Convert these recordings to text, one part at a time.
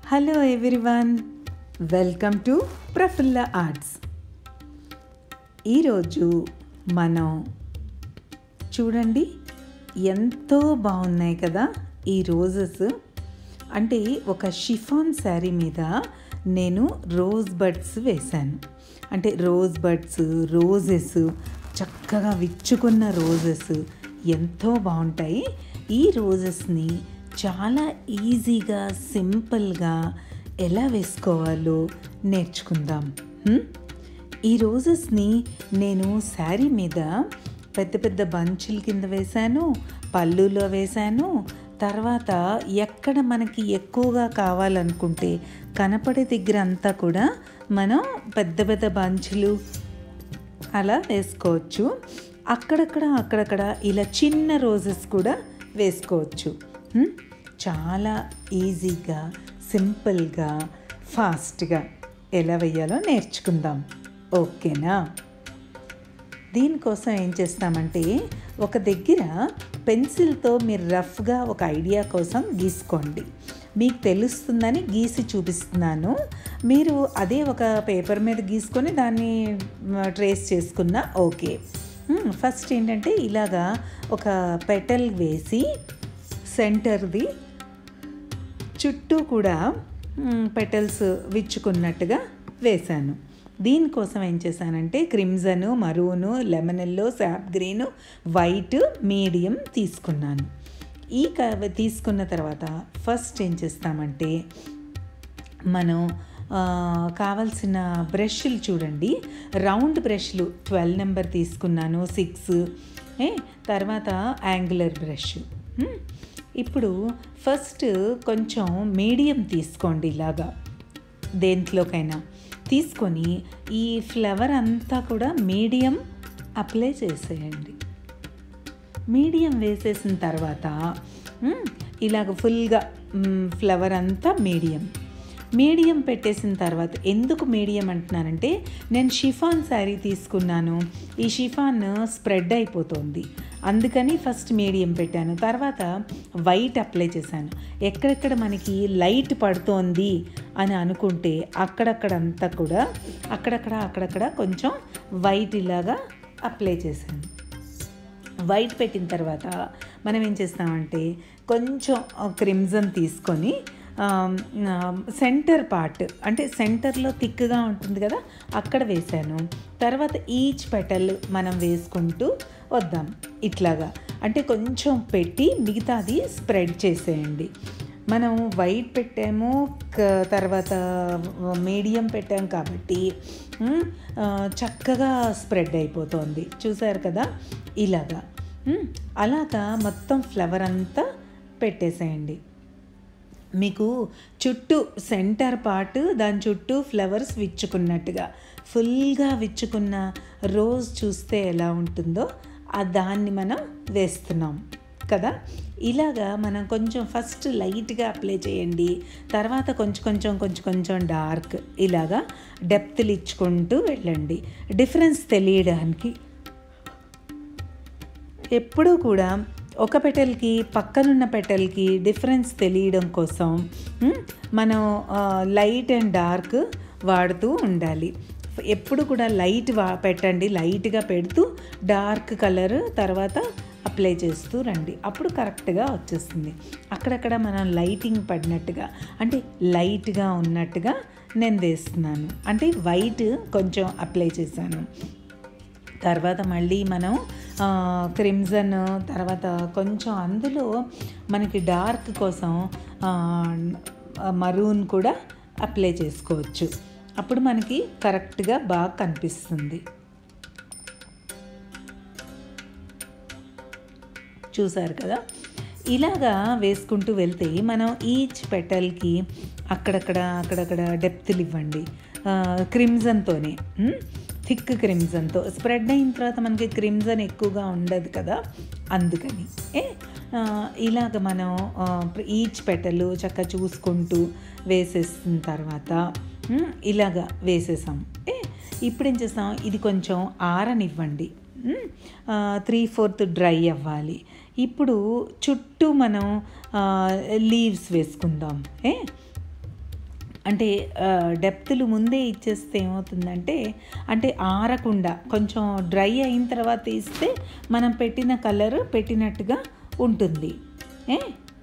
Hello everyone welcome to Praphulla arts ఈరోజు మనం చూడండి ఎంతో బాగున్నాయి కదా ఈ రోజెస్ అంటే ఒక షిఫాన్ శారీ మీద నేను రోజ్ బడ్స్ వేశాను అంటే రోజ్ బడ్స్ రోజెస్ చక్కగా విచ్చుకున్న రోజెస్ ఎంతో బాగుంటాయి ఈ రోజెస్ని చాలా ఈజీగా సింపుల్గా ఎలా వేసుకోవాలో నేర్చుకుందాం హ్మ్? ఈ రోజెస్ని నేను శారీ మీద పెద్ద పెద్ద బంచుల కింద వేశాను పళ్ళులో వేశాను తర్వాత ఎక్కడ మనకి ఎక్కువగా కావాలనుకుంటే కనపడే దగ్గర అంతా కూడా మనం పెద్ద పెద్ద బంచులు అలా వేసుకోవచ్చు అక్కడక్కడ అక్కడక్కడ ఇలా చిన్న రోజెస్ కూడా వేసుకోవచ్చు హ్మ్? చాలా ఈజీగా సింపుల్గా ఫాస్ట్గా ఎలా వేయాలో నేర్చుకుందాం ఓకేనా దీనికోసం ఏం చేస్తామంటే ఒక దగ్గర పెన్సిల్తో మీరు రఫ్గా ఒక ఐడియా కోసం గీసుకోండి మీకు తెలుస్తుందని గీసి చూపిస్తున్నాను మీరు అదే ఒక పేపర్ మీద గీసుకొని దాన్ని ట్రేస్ చేసుకున్నా ఓకే మ్, ఫస్ట్ ఏంటంటే ఇలాగా ఒక పెటల్ వేసి సెంటర్ది చుట్టూ కూడా మ్, పెటల్స్ విచ్చుకున్నట్టుగా వేశాను దీనికోసం ఏం చేశానంటే crimson maroon lemon yellow sap green white medium తీసుకున్నాను ఈ క తీసుకున్న తర్వాత ఫస్ట్ ఏం చేస్తామంటే మనం ఆ, కావలసిన బ్రష్లు చూడండి రౌండ్ బ్రష్లు ట్వెల్వ్ నెంబర్ తీసుకున్నాను సిక్స్ ఏ తర్వాత యాంగులర్ బ్రష్ ఉమ్, ఇప్పుడు ఫస్ట్ కొంచెం మీడియం తీసుకోండి ఇలాగా దేంట్లోకైనా తీసుకొని ఈ ఫ్లవర్ అంతా కూడా మీడియం అప్లై చేసేయండి మీడియం వేసేసిన తర్వాత మ్, ఇలాగ ఫుల్గా మ్, ఫ్లవర్ అంతా మీడియం మీడియం పెట్టేసిన తర్వాత ఎందుకు మీడియం అంటున్నానంటే నేను షిఫాన్ శారీ తీసుకున్నాను ఈ షిఫాన్ స్ప్రెడ్ అయిపోతుంది అందుకని ఫస్ట్ మీడియం పెట్టాను తర్వాత వైట్ అప్లై చేశాను ఎక్కడెక్కడ మనకి లైట్ పడుతోంది అని అనుకుంటే అక్కడక్కడంతా కూడా అక్కడక్కడ అక్కడక్కడ కొంచెం వైట్ ఇలాగా అప్లై చేశాను వైట్ పెట్టిన తర్వాత మనం ఏం చేస్తామంటే కొంచెం క్రిమ్జన్ తీసుకొని సెంటర్ పార్ట్ అంటే సెంటర్లో థిక్గా ఉంటుంది కదా అక్కడ వేసాను తర్వాత ఈచ్ పెటల్ మనం వేసుకుంటూ వద్దాం ఇట్లాగా అంటే కొంచెం పెట్టి మిగతాది స్ప్రెడ్ చేసేయండి మనం వైట్ పెట్టాము క- తర్వాత మీడియం పెట్టాం కాబట్టి మ్, ఆ, చక్కగా స్ప్రెడ్ అయిపోతుంది చూసారు కదా ఇలాగా మ్, అలాగా మొత్తం ఫ్లవర్ అంతా పెట్టేసేయండి మీకు చుట్టూ సెంటర్ పార్ట్ దాని చుట్టూ ఫ్లవర్స్ విచ్చుకున్నట్టుగా ఫుల్గా విచ్చుకున్న రోజ్ చూస్తే ఎలా ఉంటుందో ఆ దాన్ని మనం వేస్తున్నాం కదా ఇలాగా మనం కొంచెం ఫస్ట్ లైట్గా అప్లై చేయండి తర్వాత కొంచెం కొంచెం కొంచెం కొంచెం డార్క్ ఇలాగా డెప్త్లు ఇచ్చుకుంటూ వెళ్ళండి డిఫరెన్స్ తెలియడానికి ఎప్పుడూ కూడా ఒక పెటల్కి పక్కనున్న పెటల్కి డిఫరెన్స్ తెలియడం కోసం మ్, మనం ఆ, లైట్ అండ్ డార్క్ వాడుతూ ఉండాలి ఎప్పుడు కూడా లైట్ వా పెట్టండి లైట్గా పెడుతూ డార్క్ కలర్ తర్వాత అప్లై చేస్తూ రండి అప్పుడు కరెక్ట్గా వచ్చేస్తుంది అక్కడక్కడ మనం లైటింగ్ పడినట్టుగా అంటే లైట్గా ఉన్నట్టుగా నేను వేస్తున్నాను అంటే వైట్ కొంచెం అప్లై చేశాను తర్వాత మళ్ళీ మనం ఆ, క్రిమ్జన్ తర్వాత కొంచెం అందులో మనకి డార్క్ కోసం ఆ, మరూన్ కూడా అప్లై చేసుకోవచ్చు అప్పుడు మనకి కరెక్ట్గా బాగా కనిపిస్తుంది చూసారు కదా ఇలాగా వేసుకుంటూ వెళ్తే మనం ఈచ్ పెటల్కి అక్కడక్కడ అక్కడక్కడ డెప్త్లు ఇవ్వండి క్రిమ్జన్తోనే థిక్ క్రిమ్జన్తో స్ప్రెడ్ అయిన తర్వాత మనకి క్రిమ్జన్ ఎక్కువగా ఉండదు కదా అందుకని ఏ ఆ, ఇలాగ మనం ఈచ్ పెటలు చక్కగా చూసుకుంటూ వేసేసిన తర్వాత ఉమ్, ఇలాగ వేసేసాం ఏ ఇప్పుడు ఏం చేస్తాం ఇది కొంచెం ఆరనివ్వండి త్రీ ఫోర్త్ డ్రై అవ్వాలి ఇప్పుడు చుట్టూ మనం లీవ్స్ వేసుకుందాం ఏ అంటే డెప్త్లు ముందే ఇచ్చేస్తే ఏమవుతుందంటే అంటే ఆరకుండా కొంచెం డ్రై అయిన తర్వాత ఇస్తే మనం పెట్టిన కలర్ పెట్టినట్టుగా ఉంటుంది ఏ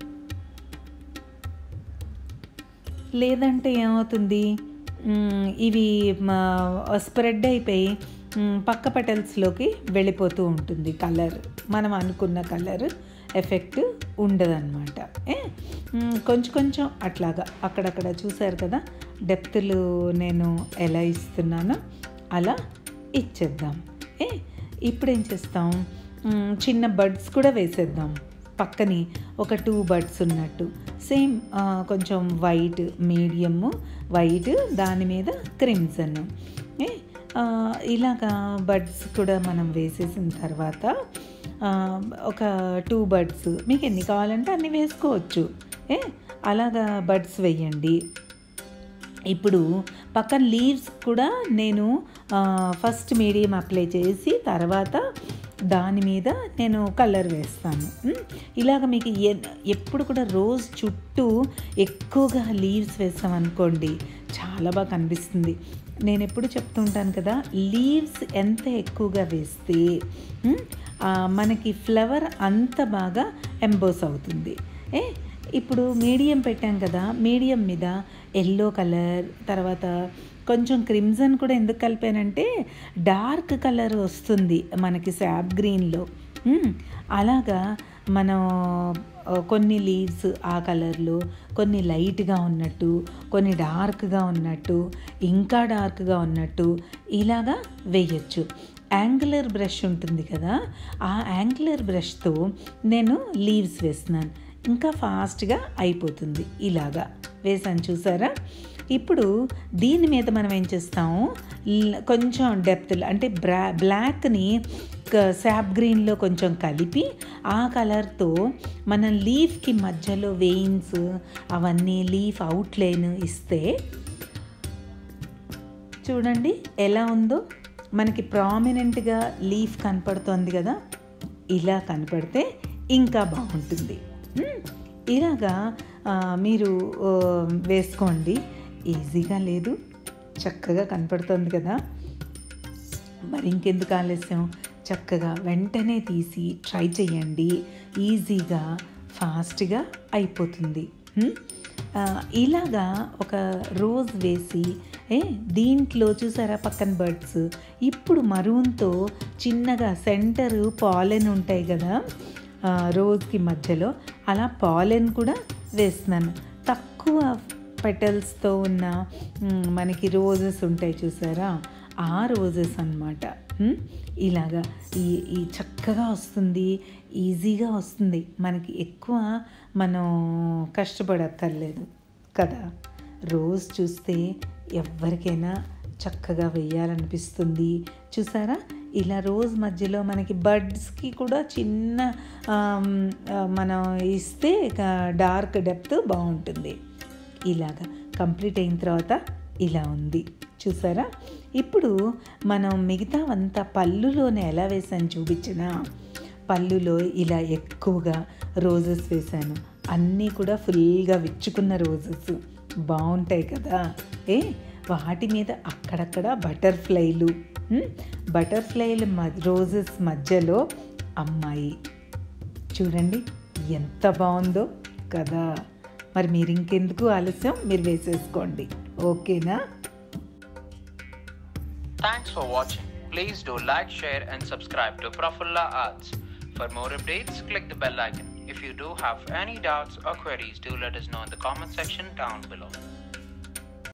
లేదంటే ఏమవుతుంది మ్, ఇవి స్ప్రెడ్ అయిపోయి మ్, పక్క పెటల్స్లోకి వెళ్ళిపోతూ ఉంటుంది కలర్ మనం అనుకున్న కలర్ ఎఫెక్ట్ ఉండదన్నమాట ఏ మ్, కొంచెం కొంచెం అట్లాగా అక్కడక్కడ చూసారు కదా డెప్త్లు నేను ఎలా ఇస్తున్నానో అలా ఇచ్చేద్దాం ఏ ఇప్పుడు ఏం చేస్తాం మ్, చిన్న బడ్స్ కూడా వేసేద్దాం పక్కని ఒక టూ బడ్స్ ఉన్నట్టు సేమ్ కొంచెం వైట్ మీడియము వైట్ దాని మీద క్రిమ్సన్ ఏ ఆ, ఇలాగా బడ్స్ కూడా మనం వేసేసిన తర్వాత ఆ, ఒక టూ బడ్స్ మీకు ఎన్ని కావాలంటే అన్ని వేసుకోవచ్చు ఏ అలాగా బడ్స్ వేయండి ఇప్పుడు పక్కన లీవ్స్ కూడా నేను ఆ, ఫస్ట్ మీడియం అప్లై చేసి తర్వాత దాని మీద నేను కలర్ వేస్తాను ఉమ్, ఇలాగ మీకు ఎ- ఎప్పుడు కూడా రోజ్ చుట్టూ ఎక్కువగా లీవ్స్ వేసామనుకోండి చాలా బాగా కనిపిస్తుంది నేను ఎప్పుడు చెప్తుంటాను కదా లీవ్స్ ఎంత ఎక్కువగా వేస్తే ఉమ్, ఆ, మనకి ఫ్లవర్ అంత బాగా ఎంబోస్ అవుతుంది ఏ ఇప్పుడు మీడియం పెట్టాం కదా మీడియం మీద ఎల్లో కలర్ తర్వాత కొంచెం క్రిమ్జన్ కూడా ఎందుకు కలిపానంటే డార్క్ కలర్ వస్తుంది మనకి శాప్ గ్రీన్లో మ్మ్. అలాగా మనం ఆ, కొన్ని లీవ్స్ ఆ కలర్లో కొన్ని లైట్గా ఉన్నట్టు కొన్ని డార్క్గా ఉన్నట్టు ఇంకా డార్క్గా ఉన్నట్టు ఇలాగా వేయచ్చు యాంగులర్ బ్రష్ ఉంటుంది కదా ఆ యాంగులర్ బ్రష్తో నేను లీవ్స్ వేస్తున్నాను ఇంకా ఫాస్ట్గా అయిపోతుంది ఇలాగా వేసాను చూసారా ఇప్పుడు దీని మీద మనం ఏం చేస్తాము ల్- కొంచెం డెప్త్ అంటే బ్రా బ్లాక్ని శాప్ గ్రీన్లో కొంచెం కలిపి ఆ కలర్తో మనం లీఫ్కి మధ్యలో వెయిన్స్ అవన్నీ లీఫ్ అవుట్లైన్ ఇస్తే చూడండి ఎలా ఉందో మనకి ప్రామినెంట్గా లీఫ్ కనపడుతోంది కదా ఇలా కనపడితే ఇంకా బాగుంటుంది మ్మ్. ఇలాగా ఆ, మీరు ఆ, వేసుకోండి ఈజీగా లేదు చక్కగా కనపడుతోంది కదా మరి ఇంకెందుకు ఆలస్యం చక్కగా వెంటనే తీసి ట్రై చేయండి ఈజీగా ఫాస్ట్గా అయిపోతుంది హ్మ్? ఆ, ఇలాగా ఒక రోజ్ వేసి ఏ దీంట్లో చూసారా పక్కన బర్డ్స్ ఇప్పుడు మరూన్తో చిన్నగా సెంటర్ పాలెన్ ఉంటాయి కదా ఆ, రోజ్కి మధ్యలో అలా పాలెన్ కూడా వేస్తున్నాను తక్కువ పెటల్స్తో ఉన్న మ్, మనకి రోజెస్ ఉంటాయి చూసారా ఆ రోజెస్ అనమాట ఇలాగా ఈ ఈ చక్కగా వస్తుంది ఈజీగా వస్తుంది మనకి ఎక్కువ మనం కష్టపడక్కర్లేదు కదా రోజ్ చూస్తే ఎవరికైనా చక్కగా వేయాలనిపిస్తుంది చూసారా ఇలా రోజ్ మధ్యలో మనకి బర్డ్స్కి కూడా చిన్న ఆమ్, ఆ, మనం ఇస్తే డార్క్ డెప్త్ బాగుంటుంది ఇలాగా కంప్లీట్ అయిన తర్వాత ఇలా ఉంది చూసారా ఇప్పుడు మనం మిగతావంతా పళ్ళులోనే ఎలా వేసాను చూపించినా పళ్ళులో ఇలా ఎక్కువగా రోజెస్ వేశాను అన్నీ కూడా ఫుల్గా విచ్చుకున్న రోజెస్ బాగుంటాయి కదా ఏ వాటి మీద అక్కడక్కడ బటర్ఫ్లైలు ఉమ్, బటర్ఫ్లైల మ- రోజెస్ మధ్యలో అమ్మాయి చూడండి ఎంత బాగుందో కదా మరి మీరు ఇంకెందుకు ఆలస్యం మీరు వేసేసుకోండి ఓకేనా Thanks for watching. Please do like, share, and subscribe to Prafulla Arts. For more updates, click the bell icon. If you do have any doubts or queries, do let us know in the comment section down below.